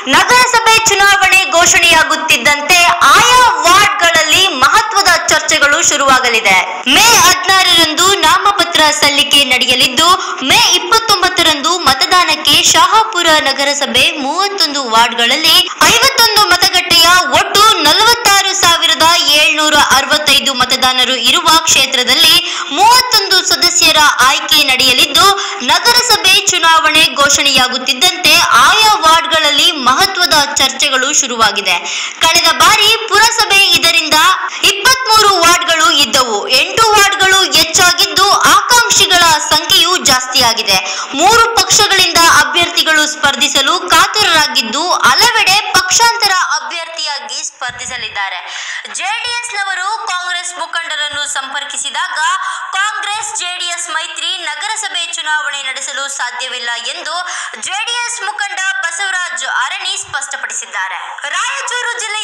ನಗರಸಭೆ ಚುನಾವಣೆ ಘೋಷಣೆಯಾಗುತ್ತಿದ್ದಂತೆ ಆಯಾ ವಾರ್ಡ್ಗಳಲ್ಲಿ ಮಹತ್ವದ ಚರ್ಚೆಗಳು ಶುರುವಾಗಲಿದೆ ಮೇ ಹದಿನಾರರಂದು ನಾಮಪತ್ರ ಸಲ್ಲಿಕೆ ನಡೆಯಲಿದ್ದು ಮೇ ಇಪ್ಪತ್ತೊಂಬತ್ತರಂದು ಮತದಾನಕ್ಕೆ ಶಹಾಪುರ ನಗರಸಭೆ ಮೂವತ್ತೊಂದು ವಾರ್ಡ್ಗಳಲ್ಲಿ ಐವತ್ತೊಂದು ಮತಗಟ್ಟೆಯ ಒಟ್ಟು ನಲವತ್ತಾರು ಸಾವಿರದ ಏಳ್ನೂರ ಅರವತ್ತೈದು ಮತದಾನರು ಇರುವ ಕ್ಷೇತ್ರದಲ್ಲಿ ಮೂವತ್ತೊಂದು ಸದಸ್ಯರ ಆಯ್ಕೆ ನಡೆಯಲಿದ್ದು ನಗರಸಭೆ ಚುನಾವಣೆ ಘೋಷಣೆಯಾಗುತ್ತಿದ್ದಂತೆ ಆಯಾ ವಾರ್ಡ್ಗಳಲ್ಲಿ ಮಹತ್ವದ ಚರ್ಚೆಗಳು ಶುರುವಾಗಿದೆ ಕಳೆದ ಬಾರಿ ಪುರಸಭೆ ಇದರಿಂದ ಇಪ್ಪತ್ಮೂರು ವಾರ್ಡ್ಗಳು ಇದ್ದವು ಎಂಟು ವಾರ್ಡ್ಗಳು ಹೆಚ್ಚಾಗಿದ್ದು ಆಕಾಂಕ್ಷಿಗಳ ಸಂಖ್ಯೆಯೂ ಜಾಸ್ತಿಯಾಗಿದೆ ಮೂರು ಪಕ್ಷಗಳಿಂದ ಅಭ್ಯರ್ಥಿಗಳು ಸ್ಪರ್ಧಿಸಲು ಕಾತರರಾಗಿದ್ದು ಹಲವೆಡೆ ಪಕ್ಷಾಂತರ ಅಭ್ಯರ್ಥಿಯಾಗಿ ಸ್ಪರ್ಧಿಸಲಿದ್ದಾರೆ ಜೆಡಿಎಸ್ನವರು ಕಾಂಗ್ರೆಸ್ ಮುಖಂಡರನ್ನು ಸಂಪರ್ಕಿಸಿದಾಗ ಕಾಂಗ್ರೆಸ್ ಜೆಡಿಎಸ್ ಮೈತ್ರಿ ನಗರಸಭೆ ಚುನಾವಣೆ ನಡೆಸಲು ಸಾಧ್ಯವಿಲ್ಲ ಎಂದು ಜೆಡಿಎಸ್ ಮುಖಂಡ ಬಸವರಾಜ್ ಅರಣಿ ಸ್ಪಷ್ಟಪಡಿಸಿದ್ದಾರೆ ರಾಯಚೂರು ಜಿಲ್ಲೆ